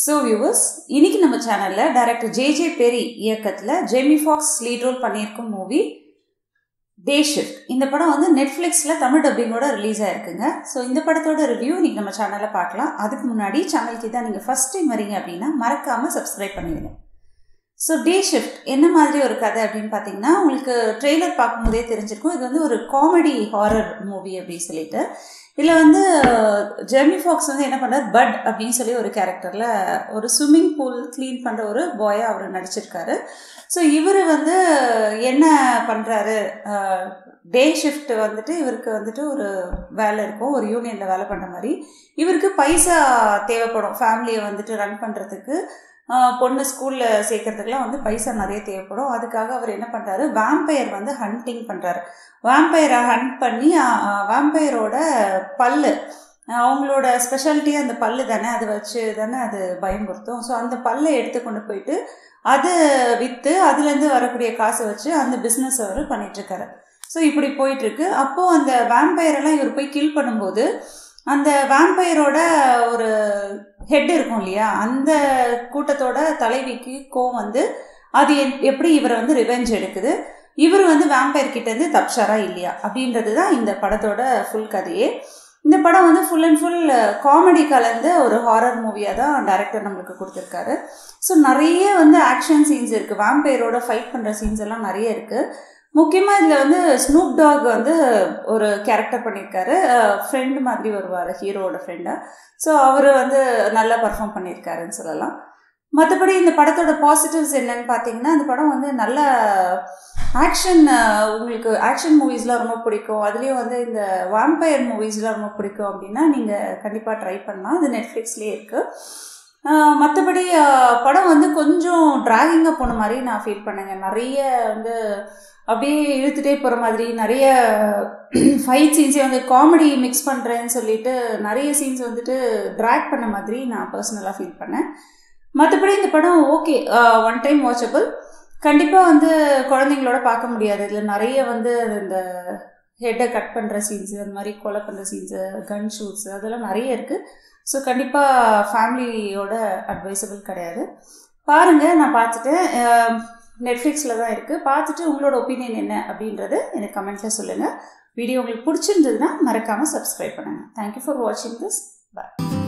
so viewers இன்னைக்கு நம்ம சேனலில் டைரக்டர் ஜே ஜே பெரி இயக்கத்தில் ஜேமி ஃபாக்ஸ் லீட் ரோல் பண்ணியிருக்கும் மூவி டே ஷிஃப்ட் இந்த படம் வந்து நெட்ஃப்ளிக்ஸில் தமிழ் டப்பிங்கோட ரிலீஸ் ஆயிருக்குங்க ஸோ இந்த படத்தோட ரிவ்யூ இன்னைக்கு நம்ம சேனலில் பார்க்கலாம் அதுக்கு முன்னாடி சேனலுக்கு தான் நீங்கள் ஃபஸ்ட் டைம் வரீங்க அப்படின்னா மறக்காமல் சப்ஸ்கிரைப் பண்ணிடுங்க ஸோ டே ஷிஃப்ட் என்ன மாதிரி ஒரு கதை அப்படின்னு பார்த்தீங்கன்னா உங்களுக்கு ட்ரெய்லர் பார்க்கும்போதே தெரிஞ்சிருக்கும் இது வந்து ஒரு காமெடி ஹாரர் மூவி அப்படின்னு சொல்லிட்டு இதில் வந்து ஜெர்மி ஃபாக்ஸ் வந்து என்ன பண்ணுறாரு பட் அப்படின்னு சொல்லி ஒரு கேரக்டரில் ஒரு ஸ்விம்மிங் பூல் க்ளீன் பண்ணுற ஒரு பாயாக அவர் நடிச்சிருக்காரு ஸோ இவர் வந்து என்ன பண்ணுறாரு டே ஷிஃப்ட் வந்துட்டு இவருக்கு வந்துட்டு ஒரு வேலை இருக்கும் ஒரு யூனியனில் வேலை பண்ணுற மாதிரி இவருக்கு பைசா தேவைப்படும் ஃபேமிலியை வந்துட்டு ரன் பண்ணுறதுக்கு பொண்ணு ஸ்கூலில் சேர்க்கறதுக்குலாம் வந்து பைசா நிறைய தேவைப்படும் அதுக்காக அவர் என்ன பண்ணுறாரு வேம்பயர் வந்து ஹண்டிங் பண்ணுறாரு வேம்பயரை ஹண்ட் பண்ணி வேம்பயரோட பல்லு அவங்களோட ஸ்பெஷாலிட்டியே அந்த பல்லு தானே அதை வச்சு தானே அது பயமுறுத்தும் ஸோ அந்த பல்லை எடுத்து கொண்டு போயிட்டு அதை விற்று அதுலேருந்து வரக்கூடிய காசை வச்சு அந்த பிஸ்னஸ் அவர் பண்ணிகிட்ருக்காரு ஸோ இப்படி போயிட்டுருக்கு அப்போது அந்த வேம்பயரெல்லாம் இவர் போய் கில் பண்ணும்போது அந்த வேம்பயரோட ஒரு ஹெட் இருக்கும் இல்லையா அந்த கூட்டத்தோட தலைவிக்கு கோவம் வந்து அது எப்படி இவரை வந்து ரிவெஞ்ச் எடுக்குது இவர் வந்து வேம்பயர் கிட்டேருந்து தப்ஷாரா இல்லையா அப்படின்றது தான் இந்த படத்தோட ஃபுல் கதையே இந்த படம் வந்து ஃபுல் அண்ட் ஃபுல் காமெடி கலந்த ஒரு ஹாரர் மூவியாக தான் டேரக்டர் நம்மளுக்கு கொடுத்துருக்காரு ஸோ நிறைய வந்து ஆக்ஷன் சீன்ஸ் இருக்குது வேம்பயரோட ஃபைட் பண்ணுற சீன்ஸ் எல்லாம் நிறைய இருக்குது முக்கியமாக இதில் வந்து ஸ்னூப் டாக் வந்து ஒரு கேரக்டர் பண்ணியிருக்காரு ஃப்ரெண்டு மாதிரி வருவார் ஹீரோவோட ஃப்ரெண்டாக ஸோ அவர் வந்து நல்லா பர்ஃபார்ம் பண்ணியிருக்காருன்னு சொல்லலாம் மற்றபடி இந்த படத்தோட பாசிட்டிவ்ஸ் என்னன்னு பார்த்தீங்கன்னா இந்த படம் வந்து நல்ல ஆக்ஷன் உங்களுக்கு ஆக்ஷன் மூவிஸ்லாம் ரொம்ப பிடிக்கும் அதுலேயும் வந்து இந்த வாம்பயர் மூவிஸ்லாம் ரொம்ப பிடிக்கும் அப்படின்னா நீங்கள் கண்டிப்பாக ட்ரை பண்ணலாம் இது நெட்ஃப்ளிக்ஸ்லேயே இருக்குது மற்றபடி படம் வந்து கொஞ்சம் ட்ராகிங்காக போன மாதிரி நான் ஃபீல் பண்ணேங்க நிறைய வந்து அப்படியே இழுத்துட்டே போகிற மாதிரி நிறைய ஃபைட் சீன்ஸே வந்து காமெடி மிக்ஸ் பண்ணுறேன்னு சொல்லிட்டு நிறைய சீன்ஸ் வந்துட்டு ட்ராக் பண்ண மாதிரி நான் பர்சனலாக ஃபீல் பண்ணேன் மற்றபடி இந்த படம் ஓகே ஒன் டைம் வாட்சபிள் கண்டிப்பாக வந்து குழந்தைங்களோட பார்க்க முடியாது இதில் நிறைய வந்து இந்த ஹெட்டை கட் பண்ணுற சீன்ஸு அந்த மாதிரி கொலை பண்ணுற சீன்ஸு கன் ஷூட்ஸு அதெல்லாம் நிறைய இருக்குது ஸோ கண்டிப்பாக ஃபேமிலியோட அட்வைசபிள் கிடையாது பாருங்கள் நான் பார்த்துட்டேன் நெட்ஃப்ளிக்ஸில் தான் இருக்குது பார்த்துட்டு உங்களோட ஒப்பீனியன் என்ன அப்படின்றது எனக்கு கமெண்ட்டில் சொல்லுங்கள் வீடியோ உங்களுக்கு பிடிச்சிருந்ததுன்னா மறக்காமல் சப்ஸ்கிரைப் பண்ணுங்கள் தேங்க்யூ ஃபார் வாட்சிங் திஸ் பாய்